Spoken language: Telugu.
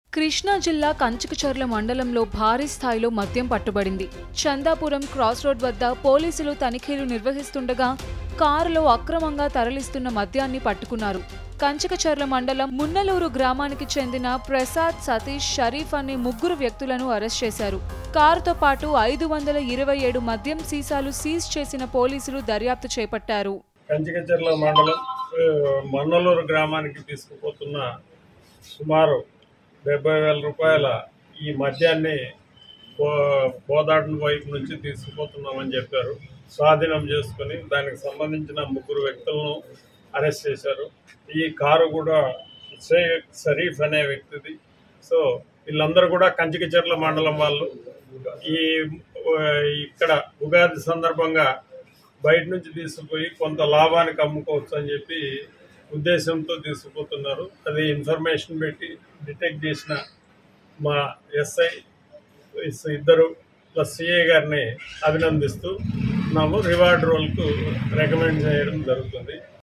కృష్ణా జిల్లా కంచుకచర్ల మండలంలో భారీ స్థాయిలో మద్యం పట్టుబడింది చందాపురం క్రాస్ రోడ్ వద్ద పోలీసులు తనిఖీలు నిర్వహిస్తుండగా కారులో అక్రమంగా తరలిస్తున్న మద్యాన్ని పట్టుకున్నారు కంచకచర్ల మండలం మున్నలూరు గ్రామానికి చెందిన ప్రసాద్ సతీష్ షరీఫ్ అనే ముగ్గురు వ్యక్తులను అరెస్ట్ చేశారు కారుతో పాటు ఐదు వందల ఇరవై ఏడు మద్యం సీసాలు సీజ్ చేసిన పోలీసులు దర్యాప్తు చేపట్టారు కంచికచర్ల మండలం ఆ, మన్నలూరు గ్రామానికి తీసుకుపోతున్న సుమారు డెబ్బై వేల రూపాయల ఈ మద్యాన్ని కో కోదాడు వైపు నుంచి తీసుకుపోతున్నామని చెప్పారు స్వాధీనం చేసుకొని దానికి సంబంధించిన ముగ్గురు వ్యక్తులను అరెస్ట్ చేశారు ఈ కారు కూడా షేక్ షరీఫ్ అనే వ్యక్తిది సో వీళ్ళందరూ కూడా కంచికచర్ల మండలం వాళ్ళు ఈ ఆ, ఇక్కడ ఉగాది సందర్భంగా బయట నుంచి తీసుకుపోయి కొంత లాభానికి అమ్ముకోవచ్చు అని చెప్పి ఉద్దేశంతో తీసుకుపోతున్నారు అది ఇన్ఫర్మేషన్ పెట్టి డిటెక్ట్ చేసిన మా ఎస్ఐ ఇద్దరు ప్లస్ సిఏ గారిని అభినందిస్తూ మేము రివార్డ్ రోల్కు రికమెండ్ చేయడం జరుగుతుంది